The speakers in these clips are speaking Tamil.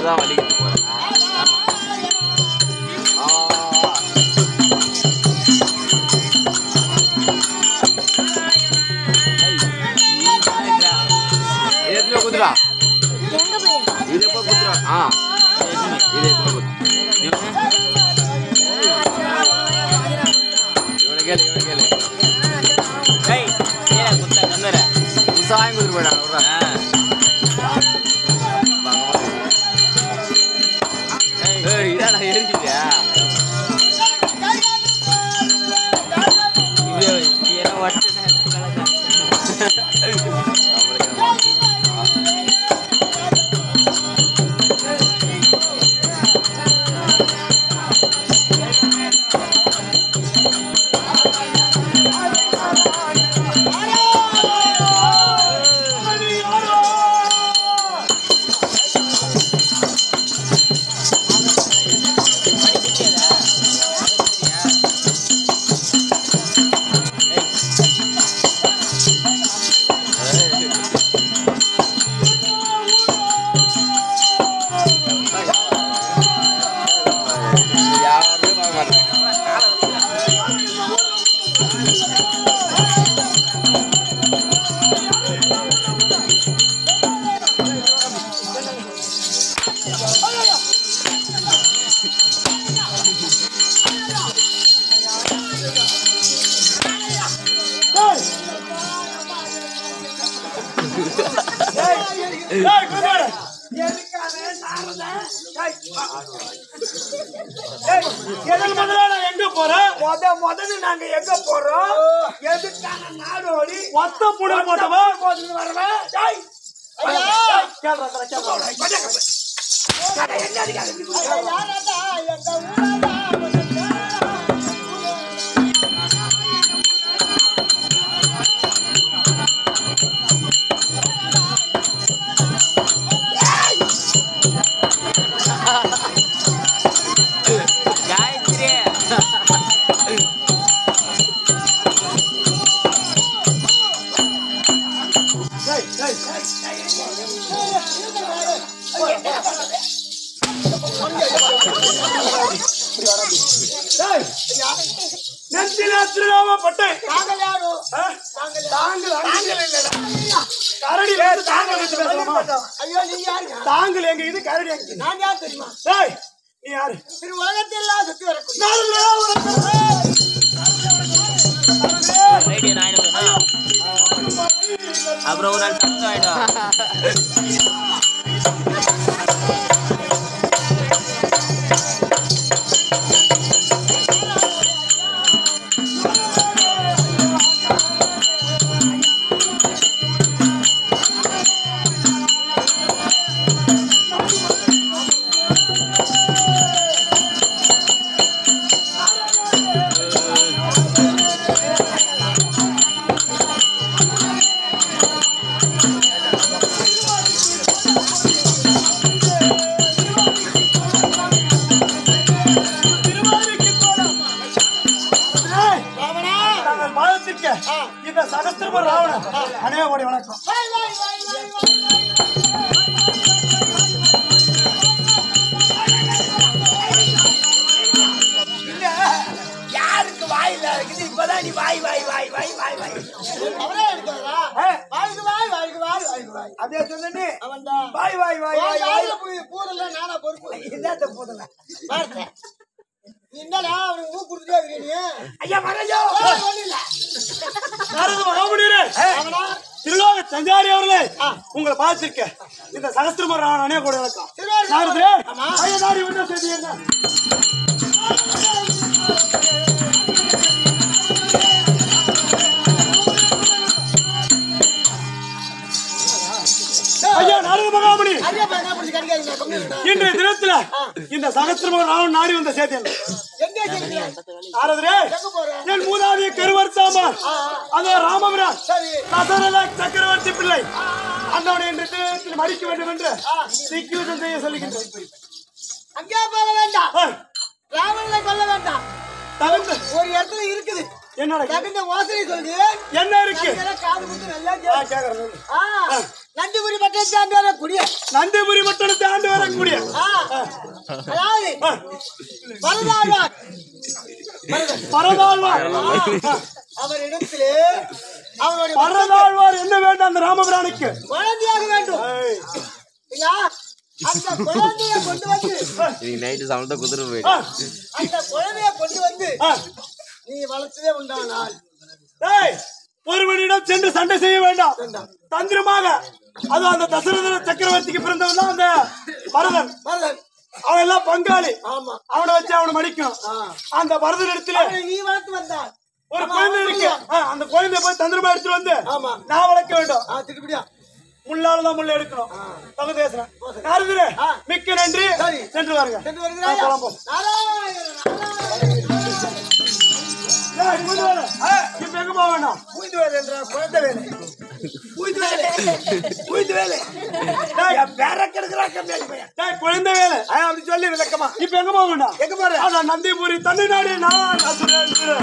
தான் வலிக்குது போல ஆமா ஆ. இது எத்தனை குத்துறா எங்க போய் இது எப்போ குத்துறா ஆ இது எத்தனை குத்து இவனை கேளு இவனை கேளு ஏய் ஏடா குத்தா கம்னர விவசாயம் குத்துட்டு போயிடாங்க விட்றா ஏய் இதாடா எரிஞ்சிட்டியா இது ஏன்னா வட்டன நம்மளுக்கு என்ன ஆ. யாருமே பார்க்க மாட்டாங்க எதன் முதல்ல எங்க போறோம் முத முதல்ல நாங்க எங்க போறோம் எதுக்கான நாடோடி ஒத்த புடல் போட்டவா போட்டுட்டு வரவன் டேய் கேள்றா கேள்றா என்ன காயத்ரி நெஞ்சில திருநாமப்பட்டேன் தாங்கள் யாரு தாங்கள் தாங்கள் இல்லடா கரடி வேறு தாங்கள் வச்சு பேசலாமா ஐயோ நீங்க யாருங்க தாங்கள் எங்க இது கரடி எங்க நான் யார் தெரியுமா டேய் நீ யாரு திரு உலகத்தெல்லாம் சுத்தி வரக்கூடிய ரேடியோ நான் அப்புறம் ஒரு நாள் தப்பு ஆயிடும் நாங்கள் பாதத்திற்க இந்த சகஸ்திரம ராவணன் அனைவருடைய வணக்கம் இல்ல யாருக்கு வாயில இருக்குது இப்பதான் நீ வாய் வாய் வாய் வாய் வாய் வாய் அவரே எடுக்கிறதா வாய்க்கு வாய் வாய்க்கு வாய் வாய்க்கு வாய் அதே சொன்னே அவன் தான் வாய் வாய் வாய் வாய் வாய் பூரல நானா பொறுப்பு என்னத்த போதல பார்த்தேன் நீ என்னடா அவனுக்கு மூ கொடுத்துட்டே இருக்கிறீ ஐயா மறையோ இல்ல நாரத மகாமுனியரே அவனா திருலோக சஞ்சாரி அவர்களே உங்களை பார்த்திருக்க இந்த சகஸ்திரம ராவணனே கூட வணக்கம் திருவாரூர் நாரதரே ஆமா. ஐயா நாரி என்ன செய்தி என்ன ஐயா நாரத மகாமுனி ஐயா பா, என்ன பிடிச்சி கடிக்காதீங்க கம்மி இருந்தா. இன்றைய தினத்துல இந்த சகஸ்திரம ராவணன் நாடி வந்த செய்தி என்ன எங்க இருக்கிறீங்க நாரதரே எங்க போற என் மூதாதைய கருவர்த்தாமன் அதோ ராமபிரான் சரி தசரத சக்கரவர்த்தி பிள்ளை அண்ணவனை என்று தினத்தில் மடிக்க வேண்டும் என்று சீக்கிரம் செய்ய சொல்லுகின்றேன் அங்கே போக வேண்டாம் ஆ, ராவணனை கொல்ல வேண்டாம் தகுந்த ஒரு இடத்துல இருக்குது என்னடா தகுந்த வாசனை சொல்லி என்ன இருக்கு காது குத்து நல்லா ஆ, கேளு. கேக்குறேன் சொல்லு. ஆ, நந்திபுரி பட்டணத்தை ஆண்டு வரக்கூடிய நந்திபுரி பட்டணத்தை ஆண்டு வரக்கூடிய ஆ, அதாவது பரதாழ்வார் பரதாழ்வார் அவரிடத்திலே அவருடைய பரதாழ்வார் என்ன வேண்டும் அந்த ராமபிரானுக்கு குழந்தையாக வேண்டும் ஏய், ஐயா, அந்த குழந்தையை கொண்டு வந்து இன்னைக்கு நைட்டு சமத்த குதிரை ஆ, போயிட்டு அந்த குழந்தையை கொண்டு வந்து ஆ. நீ வளர்த்ததே உண்டானால் ஏய், ஒருவனிடம் சென்று சண்டை செய்ய வேண்டாம் தந்திரமாக அது அந்த தசரத சக்கரவர்த்திக்கு பிறந்தவன் தான் அந்த பரதன் பரதன் அவன் எல்லாம் பங்காளி ஆமா அவனை வச்சு அவனை மடிக்கும் அந்த பரதன் இடத்துல அவனை நீ வளர்த்து வந்தான் ஒரு குழந்தை இருக்கு ஆ, அந்த குழந்தைய போய் தந்திரமா எடுத்துட்டு வந்து ஆமா. நான் வளர்க்க வேண்டும் ஆ திருப்பிடியா முள்ளால தான் முள்ள எடுக்கணும் தகு பேசுறேன் நாரதரே, ஆ. மிக்க நன்றி சரி. சென்று வாருங்க சென்று ஆ, வருகிறாயா போலாம், போ. நாராயண நாராயண ஏய், இங்க வந்து வாரு. ஆ, இப்ப எங்க போக வேண்டாம் பூய்ந்து வேலை என்ற குழந்தை வேலை பூய்ந்து வேலை பூய்ந்து வேலை வேற கெடுக்கிறா கம்மியாடி பையன் டேய், குழந்தை வேலை ஆ, அப்படி சொல்லி விளக்கமா இப்ப எங்க போக வேண்டாம் எங்க போற அதான் நந்திபுரி தமிழ்நாடு நான் அசுரன் திரு.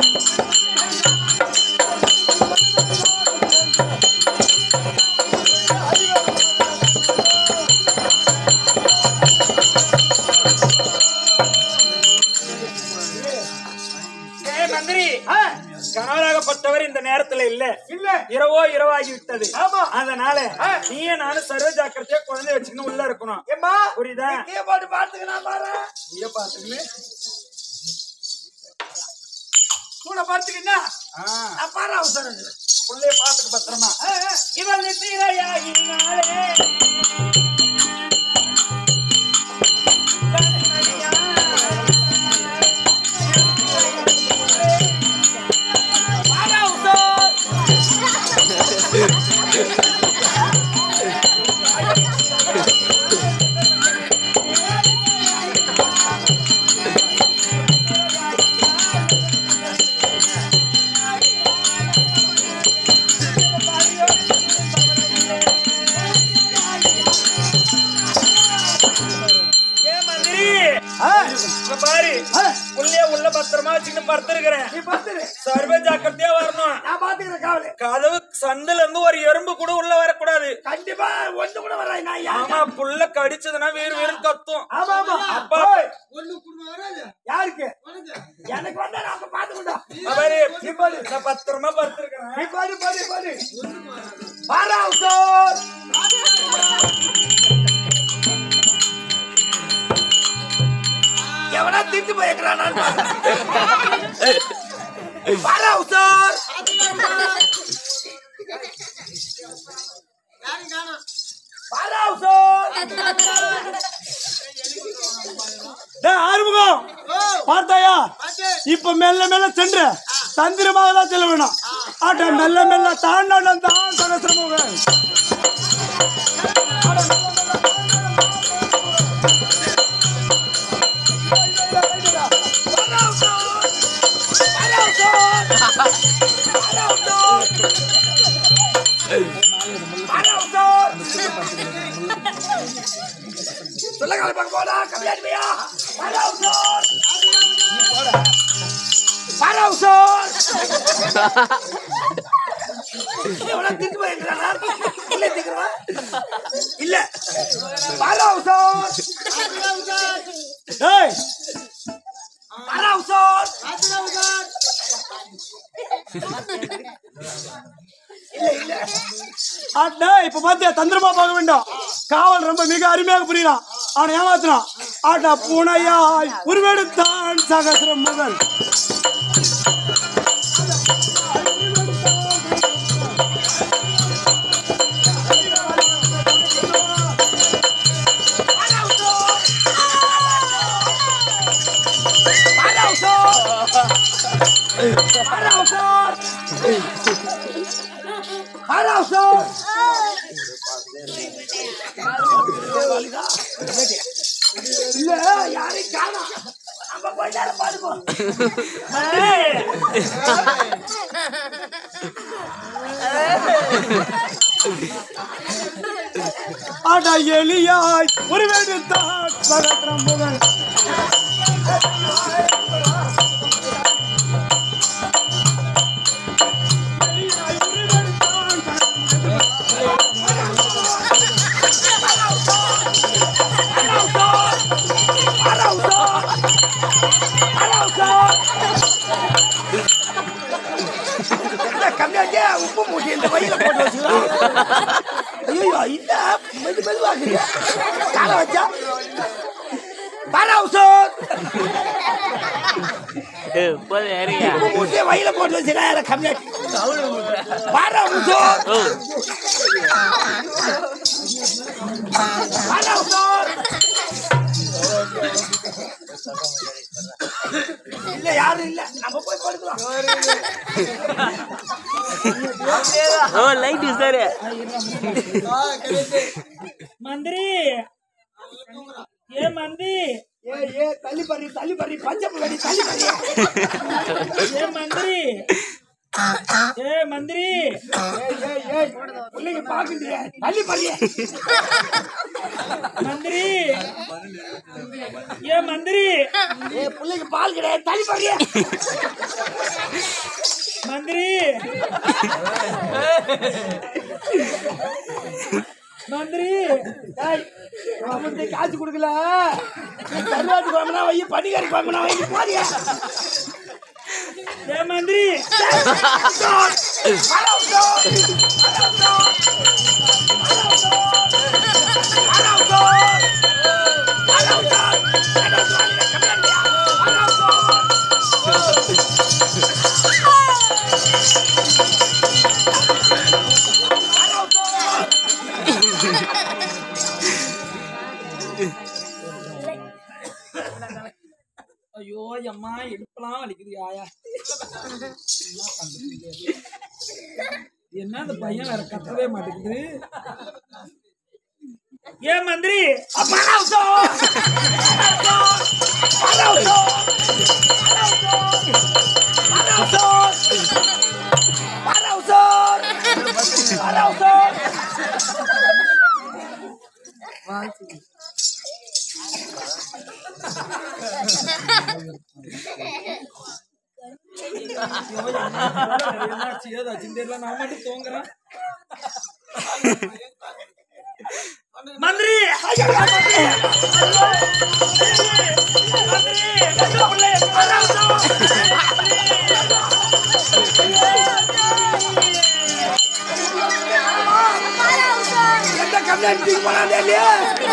மந்திரி ஆ, கணவராகப்பட்டவர் இந்த நேரத்துல இல்ல இல்ல இரவோ இரவாகி விட்டது ஆமா. அதனால நீயே நானும் சர்வ ஜாக்கிரதையா குழந்தை வச்சுக்கணும் உள்ள இருக்கணும் ஏம்மா புரியுதா கீழே போட்டு பார்த்துக்கலாம் பாரு இங்க பாத்துக்கணும் கூட பார்த்துக்கிட்டா நான் பாரு அவசரம் இல்லை. புள்ளைய பாத்துக்கு பத்திரமா இவள் நித்திரையாகினாலே ஏ மந்திரி இங்க பாரு புள்ளைய உள்ள பத்திரமா வச்சுக்கிட்டு படுத்திருக்கிறேன் நீ பார்த்துரு சர்வ ஜாக்கிரதையா வரணும் நான் பார்த்துக்கிறேன் காவலு கதவு சந்துல இருந்து ஒரு எறும்பு கூட உள்ள வரக்கூடாது கண்டிப்பா ஒண்ணு கூட வராது நான் ஆமா புள்ள கடிச்சதுன்னா வேறு வேறு கத்தும் ஆமா ஆமா அப்பா ஒண்ணு கூட வராது யாருக்கு எனக்கு வந்தா நான் அப்ப பாத்துக்கிட்டோம் அவரு நான் பத்திரமா படுத்திருக்கிறேன் நீ பாரு பாரு பாரு பாரா உசோர் எவனா திட்டு போயிருக்கிறான் பாரா உசோர் பாரா உசோர் டேய், ஆறுமுகம் பார்த்தாயா இப்ப மெல்ல மெல்ல சென்று தந்திரமாக தான் செல்ல வேணும் ஆட்ட மெல்ல மெல்ல தாண்டாட்டம் தான் சகசிரமுக சொல்ல கால பக்கம் போடா கம்மியாடி பையா பாரா உசோர் பாரா உசோர் எவ்வளவு திட்டு போயிருக்கிறானா இல்ல திக்கிறவா இல்ல பாரா உசோர் ஏய் பாரா உசோர் ஆட்ட இப்ப பாத்தியா தந்திரமா பார்க்க வேண்டாம் காவல் ரொம்ப மிக அருமையாக புரியலாம் அவனை ஏமாத்துறான் ஆட்டா பூனையாய் உருவெடுத்தான் சகசிரம் முதல் பாரா உசோர் பாரா உசோர் பாரா உசோர் இல்ல யாரையும் காணோம் நம்ம போய் நேரம் பாருப்போம் ஆட்டா எலியாய் உருவெடுத்தான் சகசிரம் முதல் எலியாய் உருவெடுத்தான் சகசிரம் முதல். காலை வச்சா பரவுசோர் போதும் ஏறியா ஊசியை வயில போட்டு வச்சுக்கா யாரை கம்மியாக்கி பரவுசோர் பரவுசோர் இல்ல யாரும் இல்ல நம்ம போய் படுக்கலாம் ஓ லைட் சார் மந்திரி ஏ மந்திரி ஏ ஏ தள்ளி பறி தள்ளி பறி பஞ்சம் கடி தள்ளி பறி ஏ மந்திரி ஏ மந்திரி ஏய் ஏய் ஏய் பிள்ளைங்க பாக்குறிய தள்ளி பறி மந்திரி ஏ மந்திரி ஏ பிள்ளைங்க பால் கிடையாது தள்ளி பறி மந்திரி மந்திரி ஏய் அவனுக்கு காசு கொடுக்கல கருவாட்டு குழம்புனா வை பனிக்காரி குழம்புனா வை போறியா ஏ மந்திரி ஐயோ அம்மா இடுப்பெல்லாம் வலிக்குது ஆயா என்ன பண்றது? என்ன அந்த பையன் வேற கத்தவே மாட்டேங்குது ஏன் மந்திரி என்னாச்சு ஏதாச்சுன்னு தெரியல நான் மட்டும் தூங்குறேன் மந்திரி எந்த கம்யூனிட்டி போனாலே இல்லையா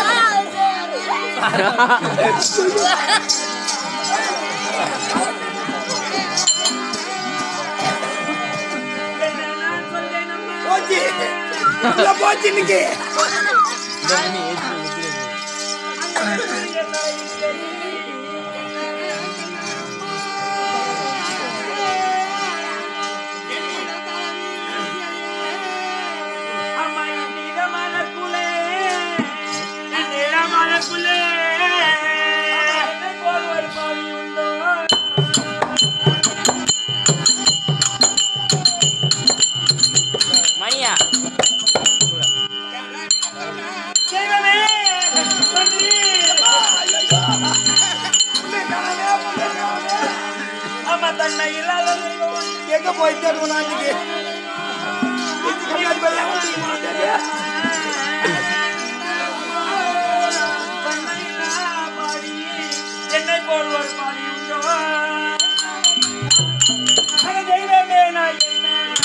போச்சு உள்ள போச்சு இன்னைக்கு அம்மா நீங்க மனக்குள்ளே நீங்க மனக்குள்ளே போல் ஒரு பாவி உண்டோ மணியா தெய்வமே மந்திரி அம்மா தன்னை இல்லாத தெய்வம் எங்க போய் தேடுவோம் நாட்டுக்கு இந்த கம்யூனிட்டி போய் எவன் தூக்கி போனான்னு தெரியல. என்னை போல் ஒரு பாடி உண்டோ அட தெய்வமே நான் என்ன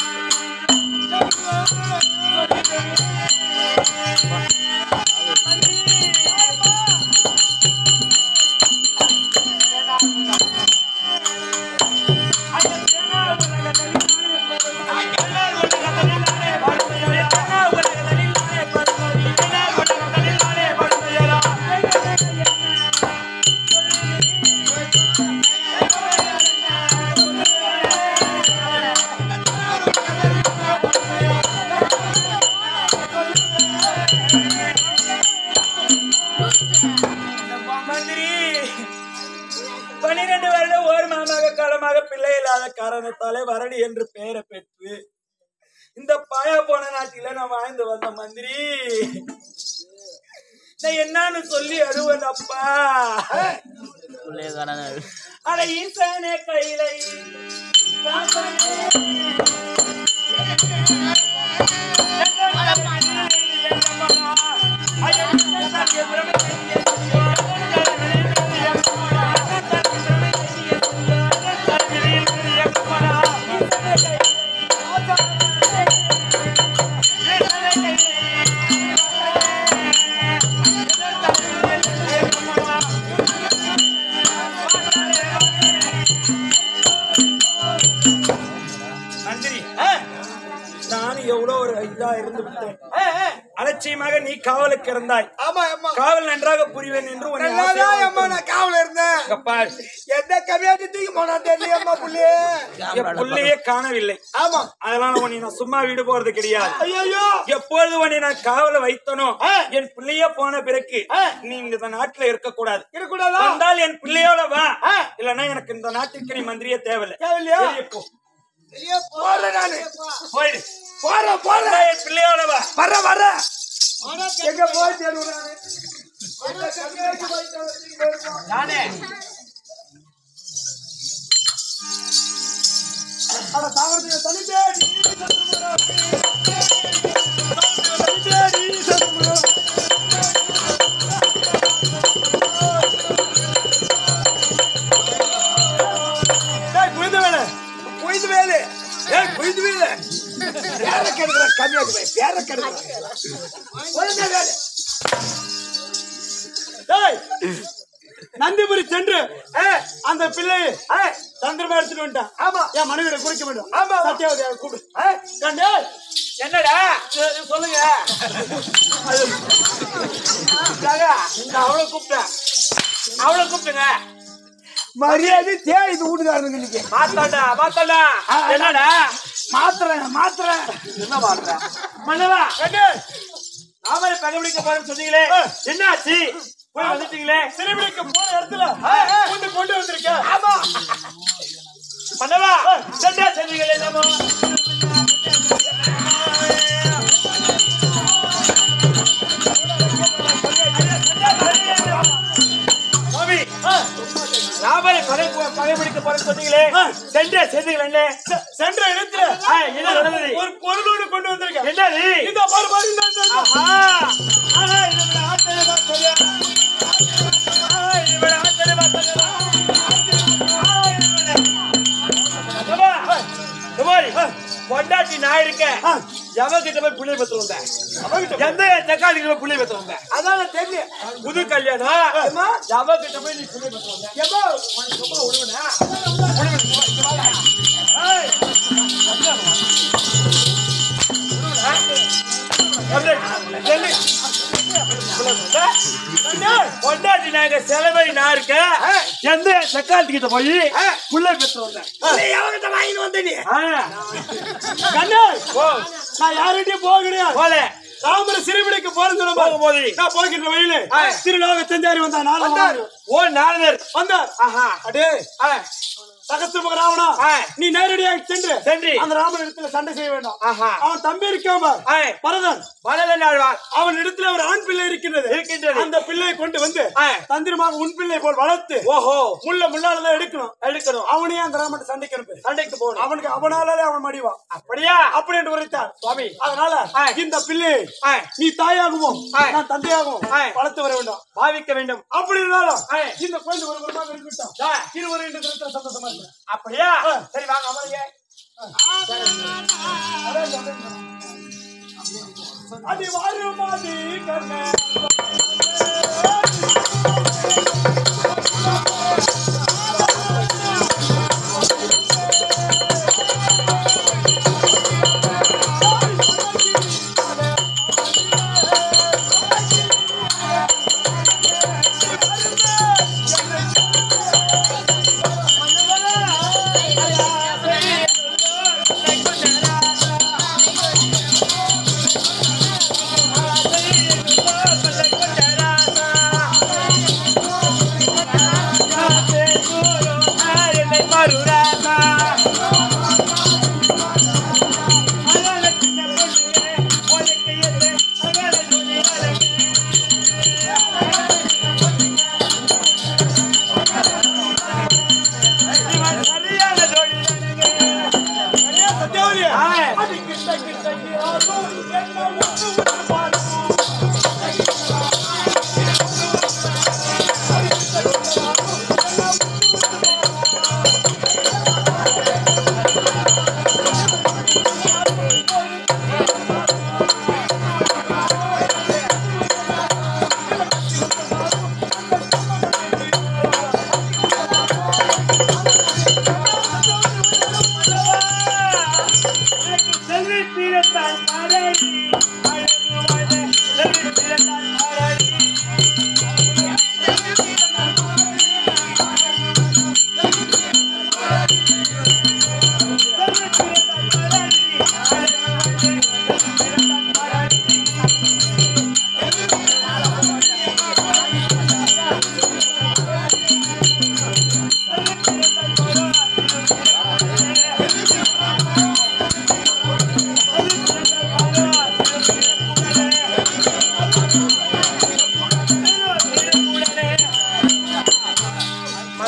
மந்திரி பனிரெண்டு வருடம் ஒரு மாதமாக காலமாக பிள்ளை இல்லாத காரணத்தாலே வரடி என்று பெயரை பெற்று இந்த பாயா போன நாட்டில நான் வாழ்ந்து வந்த மந்திரி நான் என்னன்னு சொல்லி அழுவன் அப்பா அட ஈசனே கையிலை விட்டேன் ஏ, ஏ. அலட்சியமாக நீ காவலுக்கு இருந்தாய் ஆமா அம்மா காவல் நன்றாக புரிவேன் என்று உன்னை நல்லாதான் ஆசையாக அம்மா நான் காவல இருந்தேன் இங்க பார், எந்த கவியாட்டி தூக்கி போனா தெரியலையம்மா புள்ளியே என் புள்ளையே காணவில்லை ஆமா அதனால உன்னை நான் சும்மா விடு போறது கிடையாது ஐயோ எப்பொழுது உன்னை நான் காவல வைத்தனோ ஆ. என் பிள்ளையே போன பிறகு ஆ. நீ இந்த நாட்டுல இருக்கக்கூடாது இருக்கக்கூடாதா வந்தால் என் பிள்ளையோட வா ஆ. இல்லன்னா எனக்கு இந்த நாட்டுக்கு நீ மந்திரியே தேவையில்லை தேவையில்லையா வெளியே போ. போறேன் நானு போயிடு போறேன் போறேன் வந்தா என் பிள்ளையோட வா வர வர எங்க போய் தேடுவேன் நானு எந்த கவியாட்டி போயிட்டு வச்சுட்டு போயிருப்போம். நானே அட தாவரத்துக்கு தனி தேடி தனி தேடி சத்துமுகம். டேய், குயிந்து வேலை. குயிந்து வேலை. ஏய், குயிந்து வேலை. பேரை கெடுக்கிற கம்மியாக்கு போய், பேரை கெடுக்கிற. குயிந்து வேலை. டேய், நந்திபுரி சென்று ஏய், அந்த பிள்ளை ஏய், தந்திரமா எடுத்துட்டு வந்துட்டான் ஆமா என் மனைவியை குறிக்க வேண்டும் ஆமா சத்தியாவதி கூப்பிடு ஏய், கண்டே என்னடா சரி, சொல்லுங்க அது- ராஜா, நான் அவளை கூப்பிட்டேன் அவளை கூப்பிட்டுங்க மரியாதை தேவை இது வீட்டுக்காரனுங்க இன்னைக்கு மாத்தாண்டா மாத்தாண்டா ஆ, என்னடா மாத்துறேன் மாத்துறேன் என்ன மாத்துற மன்னவா கண்டே நாமளே கண்டுபிடிக்க போறேன்னு சொன்னீங்களே என்னாச்சு போய் வந்துட்டீங்களே சிறுபிடிக்க போன இடத்துல கொண்டு கொண்டு வந்திருக்கேன் ஆமா மன்னவா சென்றா சென்றீங்களே நம்ம சுவாமி ராமரை பகை பகைபிடிக்க போறேன்னு சொன்னீங்களே சென்றே சென்றீங்களே சென்ற இடத்துல ஆ, என்ன நடந்தது ஒரு பொருளோடு கொண்டு வந்திருக்கேன் என்னது இந்த பாரு பாரு இந்த, இந்த, இந்த. ஆஹா ஆஹா இது விட ஆச்சரியமா சொல்ல ஆஹா இது விட ஆச்சரியமா சொல்ல ஆஹா, இது விட. சும்மா, சுமாரி, பொண்டாட்டி நான் இருக்கேன் எவகிட்ட போய் புள்ளைய பெற்று வந்தேன் எந்த தக்காளி போய் புள்ளைய பெற்று வந்தேன் அதான் நான் தெரியும் புது கல்யாணம் எவகிட்ட போய் நீ புள்ளைய பெற்று வந்த எப்போ பொண்டாட்டி நாங்க செலவை நான் இருக்கேன் எந்த தக்காளி கிட்ட போய் புள்ளை பெற்று வந்தேன் நீ எவகிட்ட வாங்கிட்டு வந்த நீ ஆ, கண்ணு ஓ, நான் யார்கிட்டயும் போக கிடையாது போல ராமர சிறுபிடிக்க போறேன்னு சொன்ன போகும்போது. நான் போகின்ற வழியில திருநாக செஞ்சாரி வந்தா நாலு ஓ நாரதர் வந்தார் ஆஹா அடே ஆ, சகஸ்திரமுக ராவணா ஆ. நீ நேரடியாக சென்று சென்று. அந்த ராமன் இடத்துல சண்டை செய்ய வேண்டாம் ஆஹா அவன் தம்பி இருக்காம ஆ. பரதன் மலரன் ஆழ்வார் அவன் இடத்துல ஒரு ஆண் பிள்ளை இருக்கின்றது இருக்கின்றது. அந்த பிள்ளையை கொண்டு வந்து ஆ. தந்திரமாக உன் பிள்ளை போல் வளர்த்து ஓஹோ முள்ள முள்ளாலதான் எடுக்கணும் எடுக்கணும் அவனையே அந்த ராமன் சண்டைக்கு அனுப்பு சண்டைக்கு போகணும் அவனுக்கு அவனாலே அவன் மடிவான் அப்படியா அப்படி என்று உரைத்தார் சுவாமி அதனால ஆ. இந்த பிள்ளையை ஆ, நீ தாயாகவும் ஆ. நான் தந்தையாகவும் ஆ. வளர்த்து வர வேண்டும் பாவிக்க வேண்டும் அப்படி இருந்தாலும் ஆ. இந்த குழந்தை ஒரு குருமாக இருக்கட்டும் ஆ, இருவரும் என்று தினத்தில் சந்தோஷமா இருக்கிறேன் அப்படியா சரி வாங்க அமருங்க அடி வாருமாதி கண்ணே ஆ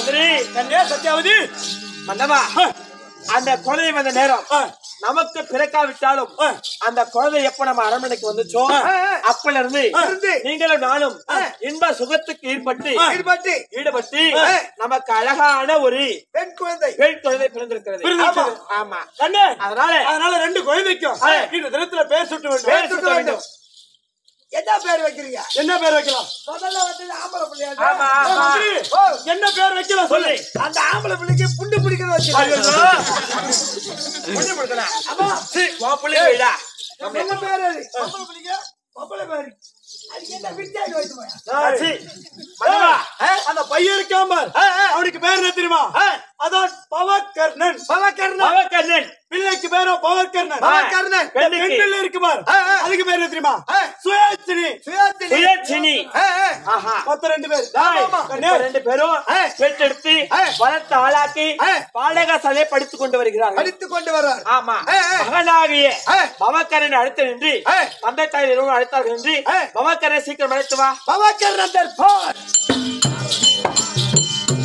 மந்திரி கண்ணே சத்யாவதி மன்னவா அந்த குழந்தை வந்த நேரம் ஆ. நமக்கு பிறக்காவிட்டாலும் ஆ. அந்த குழந்தை எப்ப நம்ம அரண்மனைக்கு வந்துச்சோ அப்பல இருந்து இருந்து. நீங்களும் நானும் இன்ப சுகத்துக்கு ஈடுபட்டு ஈடுபட்டு ஈடுபட்டு நமக்கு அழகான ஒரு பெண் குழந்தை பெண் குழந்தை பிறந்திருக்கிறது பிறந்திருக்கிறது. ஆமா. ஆமா கண்ணே அதனால அதனால ரெண்டு குழந்தைக்கும் ஆ. இந்த தினத்துல பேர் சுட்ட வேண்டும் பேர் சுட்ட வேண்டும் என்ன பேர் வைக்கிறீங்க என்ன பேர் வைக்கலாம் முதல்ல வந்து ஆம்பளை பிள்ளையா ஆமா, ஏ, ஆமா. மந்திரி, என்ன பேர் வைக்கலாம் சொல்லு சொல்லு. அந்த ஆம்பளை பிள்ளைக்கு புண்டு பிடிக்கிறது ஐயோ. வச்சு கொஞ்சம் கொடுக்கலாம். ஆமா சீ, உன் புள்ளைய வைடா. என்ன பேர் அது பொம்பளை பிள்ளைங்க பொம்பளை பேரு அது என்ன வித்தியாசம் வைத்து போயா ஆ, சீ. மன்னவா, அந்த பையன் இருக்காம அவனுக்கு பேர் என்ன தெரியுமா அதான் பவக்கர்ணன் பவக்கர்ணன் பவக்கண்ணன். பிள்ளைக்கு பேரோ பவக்கர்ணன் பவக்கர்ணன். இந்த பெண் பெண்ணுக்கு. பிள்ளை இருக்கு பார் ஆ, ஆ. அதுக்கு பேர் என்ன தெரியுமா ஆ. சுயேச்சினி சுயாத்தினி சுயேட்சினி. ஆ, ஆ. ஆஹா. மொத்தம் ரெண்டு பேர் தாய், ஆமா. இப்ப ரெண்டு பேரும் ஆ. பெற்றெடுத்து ஆ. வளர்த்து ஆளாக்கி ஆ. பாடகசாலையை படித்துக் கொண்டு வருகிறார்கள் படித்துக் கொண்டு வர்றார் ஆமா ஆ, ஆ. மகனாகிய ஆ. பவக்கரன் அடுத்து நின்று ஆ. தந்தை தாய் இருவரும் அழைத்தார்கள் என்று ஆ. பவக்கரனை சீக்கிரம் அழைத்து வா பவக்கர்ணன் தற்போர்